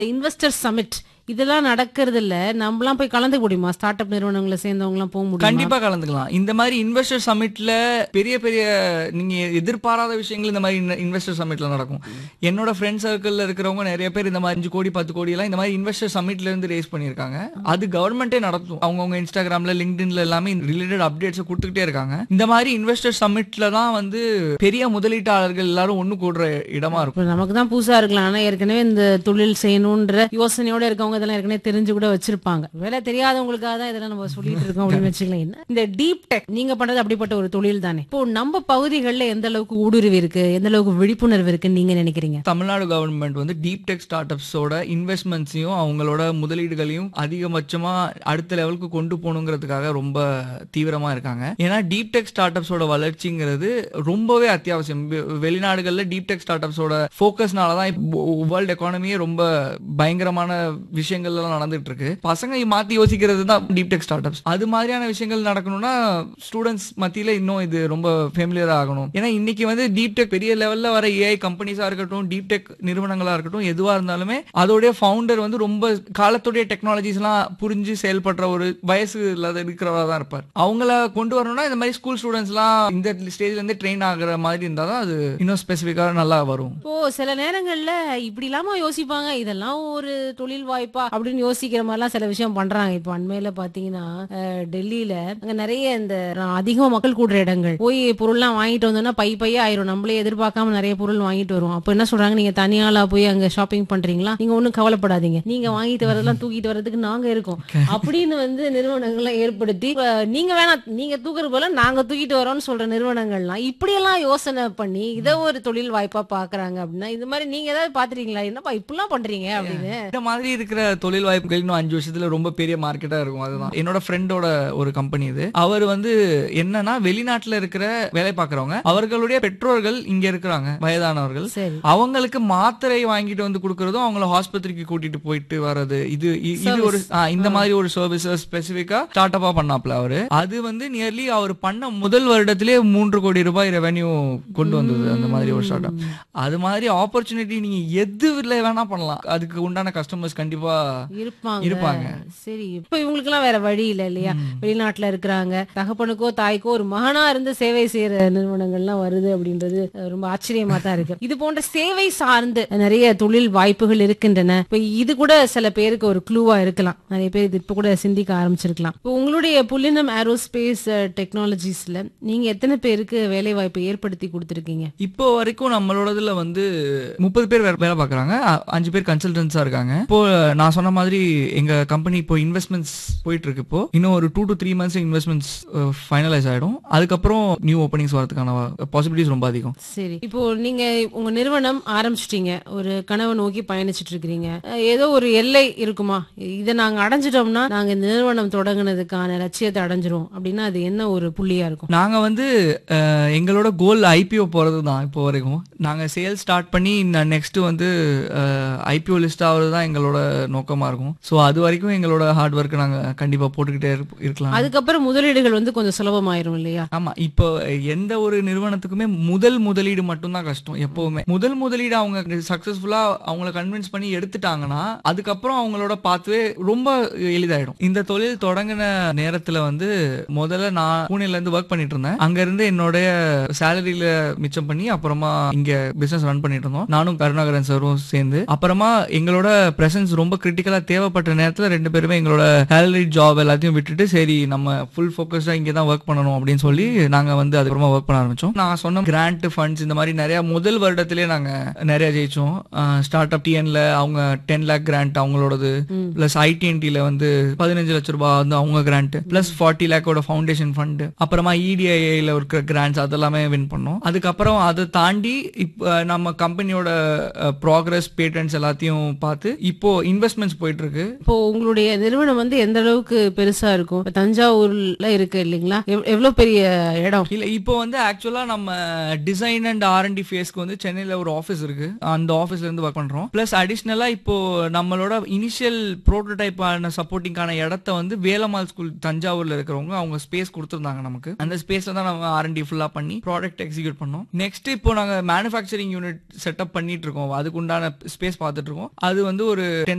investor submit இதெல்லாம் நடக்கிறது இல்ல நம்மலாம் போய் கலந்துக்க முடியுமா ஸ்டார்ட் அப் நிறுவனங்களை சேர்ந்தவங்க எல்லாம் போக முடியுமா கண்டிப்பா கலந்துக்கலாம் இந்த மாதிரி இன்வெஸ்டர் சமிட்ல பெரிய பெரிய நீங்க எதிர்பாராத விஷயங்கள் இந்த மாதிரி இன்வெஸ்டர் சமிட்ல நடக்கும் என்னோட ஃப்ரெண்ட் சர்க்கிள்ல இருக்கிறவங்க நிறைய பேர் இந்த மாதிரி அஞ்சு கோடி பத்து கோடி எல்லாம் இந்த மாதிரி இன்வெஸ்டர் சமிட்ல இருந்து ரேஸ் பண்ணிருக்காங்க அது கவர்மெண்டே நடத்தும் அவங்கவுங்க இன்ஸ்டாகிராம்ல லிங்க்டின்ல எல்லாமே ரிலேட்டட் அப்டேட்ஸ் கொடுத்துக்கிட்டே இருக்காங்க இந்த மாதிரி இன்வெஸ்டர் சமிட்ல தான் வந்து பெரிய முதலீட்டாளர்கள் எல்லாரும் ஒண்ணு கூடுற இடமா இருக்கும் இப்ப நமக்கு தான் புதுசா இருக்கலாம் ஆனா ஏற்கனவே இந்த தொழில் செய்யணும்ன்ற யோசனையோட இருக்கவங்க இதெல்லாம் ஏற்கனவே தெரிஞ்சு கூட வச்சிருப்பாங்க வேலை தெரியாதவங்களுக்காக தான் இதெல்லாம் நம்ம சொல்லிட்டு இருக்கோம் அப்படின்னு வச்சுக்கலாம் என்ன இந்த டீப் டெக் நீங்க பண்றது அப்படிப்பட்ட ஒரு தொழில் தானே இப்போ நம்ம பகுதிகளில் எந்த அளவுக்கு ஊடுருவி இருக்கு எந்த அளவுக்கு விழிப்புணர்வு இருக்குன்னு நீங்க நினைக்கிறீங்க தமிழ்நாடு கவர்மெண்ட் வந்து டீப் டெக் ஸ்டார்ட் அப்ஸோட இன்வெஸ்ட்மெண்ட்ஸையும் அவங்களோட முதலீடுகளையும் அதிகபட்சமா அடுத்த லெவலுக்கு கொண்டு போகணுங்கிறதுக்காக ரொம்ப தீவிரமா இருக்காங்க ஏன்னா டீப் டெக் ஸ்டார்ட் அப்ஸோட வளர்ச்சிங்கிறது ரொம்பவே அத்தியாவசியம் வெ- வெளிநாடுகள்ல டீப் டெக் ஸ்டார்ட் அப்ஸோட ஃபோக்கஸ்னால தான் வேர்ல்டு எக்கானமியே ரொம்ப பயங்கரமான விஷயங்கள் எல்லாம் நடந்துட்டு இருக்கு பசங்க மாத்தி யோசிக்கிறது தான் டீப் டெக் ஸ்டார்ட் அப்ஸ் அது மாதிரியான விஷயங்கள் நடக்கணும்னா ஸ்டூடெண்ட்ஸ் மத்தியில இன்னும் இது ரொம்ப ஃபெமிலியர் ஆகணும் ஏன்னா இன்னைக்கு வந்து டீப் டெக் பெரிய லெவல்ல வர ஏஐ கம்பெனிஸா இருக்கட்டும் டீப் டெக் நிறுவனங்களா இருக்கட்டும் எதுவா இருந்தாலுமே அதோடைய ஃபவுண்டர் வந்து ரொம்ப காலத்துடைய டெக்னாலஜிஸ் எல்லாம் புரிஞ்சு செயல்படுற ஒரு வயசு இல்லாத இருக்கிறவரா தான் இருப்பார் அவங்கள கொண்டு வரணும்னா இந்த மாதிரி ஸ்கூல் ஸ்டூடெண்ட்ஸ் எல்லாம் இந்த ஸ்டேஜ்ல இருந்து ட்ரெயின் ஆகுற மாதிரி இருந்தா தான் அது இன்னும் ஸ்பெசிஃபிக்கா நல்லா வரும் இப்போ சில நேரங்கள்ல இப்படி இல்லாம யோசிப்பாங்க இதெல்லாம் ஒரு தொழில் வாய்ப்பா அப்படின்னு யோசிக்கிற மாதிரிலாம் சில விஷயம் பண்றாங்க இப்போ அண்மையில பாத்தீங்கன்னா அஹ், டெல்லியில அங்க நிறைய இந்த ர- அதிகமா மக்கள் கூடுற இடங்கள் போய் பொருள்லாம் வாங்கிட்டு வந்தோம்னா பை பையா ஆயிரும் நம்மளே எதிர்பார்க்காம நிறைய பொருள் வாங்கிட்டு வருவோம் அப்ப என்ன சொல்றாங்க நீங்க தனியாளா போய் அங்க ஷாப்பிங் பண்றீங்களா நீங்க ஒண்ணும் கவலைப்படாதீங்க நீங்க வாங்கிட்டு வரதெல்லாம் தூக்கிட்டு வர்றதுக்கு நாங்க இருக்கோம் அப்படின்னு வந்து நிறுவனங்கள்லாம் ஏற்படுத்தி இப்ப நீங்க வேணாம் நீங்க தூக்குறது போல நாங்க தூக்கிட்டு வரோம்னு சொல்ற நிறுவனங்கள்லாம் இப்படியெல்லாம் யோசனை பண்ணி இதை ஒரு தொழில் வாய்ப்பா பாக்குறாங்க அப்படின்னா இது மாதிரி நீங்க ஏதாவது பாத்துறீங்களா என்னப்பா இப்படிலாம் பண்றீங்க அப்படின்னு இந்த மாதிரி இருக்கிற தொழில் வாய்ப்புகள் இன்னும் அஞ்சு வருஷத்துல ரொம்ப பெரிய மார்க்கெட்டா இருக்கும் அதுதான் என்னோட ஃப்ரெண்டோட ஒரு கம்பெனி இது அவர் வந்து என்னன்னா வெளிநாட்டுல இருக்கிற வேலை பார்க்கறவங்க அவர்களுடைய பெற்றோர்கள் இங்க இருக்கிறாங்க வயதானவர்கள் சரி அவங்களுக்கு மாத்திரை வாங்கிட்டு வந்து கொடுக்கறதும் அவங்கள ஹாஸ்பத்திரிக்கு கூட்டிட்டு போயிட்டு வர்றது இது இ- இது ஒரு ஆ, இந்த மாதிரி ஒரு சர்வீஸ் ஸ்பெசிபிக்கா ஸ்டார்ட் அப்பா பண்ணாப்ல அவரு அது வந்து நியர்லி அவர் பண்ண முதல் வருடத்திலே மூன்று கோடி ரூபாய் ரெவென்யூ கொண்டு வந்தது அந்த மாதிரி ஒரு ஸ்டார்ட் அப் அது மாதிரி ஆப்பர்ச்சுனிட்டி நீங்க எதுல வேணா பண்ணலாம் அதுக்கு உண்டான கஸ்டமர்ஸ் கண்டிப்பா இருப்பாங்க இருப்பாங்க சரி இப்ப இவங்களுக்கு எல்லாம் வேற வழி இல்ல இல்லையா வெளிநாட்டுல இருக்கிறாங்க தகப்பனுக்கோ தாய்க்கோ ஒரு மகனா இருந்து சேவை செய்யற நிறுவனங்கள்லாம் வருது அப்படின்றது அஹ், ரொம்ப ஆச்சரியமா தான் இருக்கு இது போன்ற சேவை சார்ந்து நிறைய தொழில் வாய்ப்புகள் இருக்கின்றன இப்ப இது கூட சில பேருக்கு ஒரு க்ளூவா இருக்கலாம் நிறைய பேர் இது இப்ப கூட சிந்திக்க ஆரம்பிச்சிருக்கலாம் இப்போ உங்களுடைய புல்லினம் ஏரோஸ்பேஸ் டெக்னாலஜிஸ்ல நீங்க எத்தனை பேருக்கு வேலை வாய்ப்பு ஏற்படுத்தி கொடுத்திருக்கீங்க இப்போ வரைக்கும் நம்மளோடதுல வந்து முப்பது பேர் வேற வேலை பார்க்கறாங்க அ- அஞ்சு பேர் கன்சல்டன்ஸா இருக்காங்க இப்போ நான் சொன்ன மாதிரி எங்க கம்பெனி இப்போ இன்வெஸ்ட்மெண்ட்ஸ் போயிட்டு இருக்கு இப்போ இன்னும் ஒரு two to three months investments finalise ஆயிடும் அதுக்கப்புறம் நியூ ஓப்பனிங்ஸ் வரதுக்கான பாசிபிலிட்டிஸ் ரொம்ப அதிகம் சரி இப்போ நீங்க உங்க நிறுவனம் ஆரம்பிச்சிட்டீங்க ஒரு கனவை நோக்கி பயணிச்சிட்டு இருக்கிறீங்க அஹ் ஏதோ ஒரு எல்லை இருக்குமா இதை நாங்க அடைஞ்சிட்டோம்னா நாங்க இந்த நிறுவனம் தொடங்குனதுக்கான லட்சியத்தை அடைஞ்சிரும் அப்படின்னா அது என்ன ஒரு புள்ளியா இருக்கும் நாங்க வந்து அஹ், எங்களோட கோல் ஐபிஓ போறது தான் இப்போ வரைக்கும் நாங்க சேல் ஸ்டார்ட் பண்ணி நெக்ஸ்ட் வந்து ஐபிஓ லிஸ்ட் ஆகுறது தான் எங்களோட நோக்கமா இருக்கும் ஸோ அது வரைக்கும் எங்களோட ஹார்ட் ஒர்க் நாங்க கண்டிப்பா போட்டுக்கிட்டே இருப்ப- இருக்கலாம் அதுக்கப்புறம் முதலீடுகள் வந்து கொஞ்சம் சுலபமாயிரும் இல்லையா ஆமா இப்போ எந்த ஒரு நிறுவனத்துக்குமே முதல் முதலீடு மட்டும்தான் கஷ்டம் எப்பவுமே முதல் முதலீடு அவங்க சக்சஸ்ஃபுல்லா அவங்கள கன்வின்ஸ் பண்ணி எடுத்துட்டாங்கன்னா அதுக்கப்புறம் அவங்களோட பாத்துவே ரொம்ப எளிதாயிடும் இந்த தொழில் தொடங்கின நேரத்துல வந்து முதல்ல நான் பூனேல இருந்து ஒர்க் பண்ணிட்டு இருந்தேன் அங்க இருந்து என்னுடைய சேலரியில மிச்சம் பண்ணி அப்புறமா இங்க பிசினஸ் ரன் பண்ணிட்டு இருந்தோம் நானும் கருணாகரன் சாரும் சேர்ந்து அப்புறமா எங்களோட பிரசன்ஸ் ரொம்ப கிரிட்டிக்கலா தேவைப்பட்ட நேரத்துல ரெண்டு பேருமே எங்களோட சேலரி ஜாப் எல்லாத்தையும் விட்டுட்டு சரி நம்ம ஃபுல் ஃபோக்கஸ்டா இங்க தான் ஒர்க் பண்ணணும் அப்படின்னு சொல்லி நாங்க வந்து அதுக்கப்புறமா ஒர்க் பண்ண ஆரம்பிச்சோம் நான் சொன்ன கிராண்ட் ஃபண்ட்ஸ் இந்த மாதிரி நிறைய முதல் வருடத்திலே நாங்க நிறைய ஜெயிச்சோம் ஸ்டார்ட் அப் டிஎன்ல அவங்க டென் லேக் கிராண்ட் அவங்களோடது பிளஸ் ஐடிஎன்டில வந்து பதினஞ்சு லட்ச ரூபாய் வந்து அவங்க கிராண்ட் பிளஸ் ஃபார்ட்டி லேக்கோட ஃபவுண்டேஷன் ஃபண்ட் அப்புறமா இடிஐல இருக்கிற கிராண்ட்ஸ் அதெல்லாமே வின் பண்ணோம் அதுக்கப்புறம் அதை தாண்டி இப்போ நம்ம கம்பெனியோட ப்ராக்ரஸ் பேட்டன்ஸ் எல்லாத்தையும் பார்த்து இப்போ இன்வெஸ்ட் இன்வெஸ்ட்மெண்ட்ஸ் போயிட்டு இருக்கு இப்போ உங்களுடைய நிறுவனம் வந்து எந்த அளவுக்கு பெருசா இருக்கும் இப்ப தஞ்சாவூர்ல இருக்கு இல்லைங்களா எவ்- எவ்வளவு பெரிய இடம் இல்ல இப்போ வந்து ஆக்சுவலா நம்ம டிசைன் அண்ட் ஆர்என்டி ஃபேஸ்க்கு வந்து சென்னையில ஒரு ஆஃபீஸ் இருக்கு அந்த ஆஃபீஸ்ல இருந்து ஒர்க் பண்றோம் பிளஸ் அடிஷ்னலா இப்போ நம்மளோட இனிஷியல் ப்ரோட்டோடைப் ஆன சப்போர்ட்டிங்கான இடத்த வந்து வேலம்மாள் ஸ்கூல் தஞ்சாவூர்ல இருக்கிறவங்க அவங்க ஸ்பேஸ் கொடுத்துருந்தாங்க நமக்கு அந்த ஸ்பேஸ்ல தான் நம்ம ஆர்என்டி ஃபுல்லா பண்ணி ப்ராடக்ட் எக்ஸிக்யூட் பண்ணோம் நெக்ஸ்ட் இப்போ நாங்க மேனுஃபேக்சரிங் யூனிட் செட்டப் பண்ணிட்டு இருக்கோம் அதுக்கு உண்டான ஸ்பேஸ் பார்த்துட்டு இருக்கோம் அது வந்து ஒரு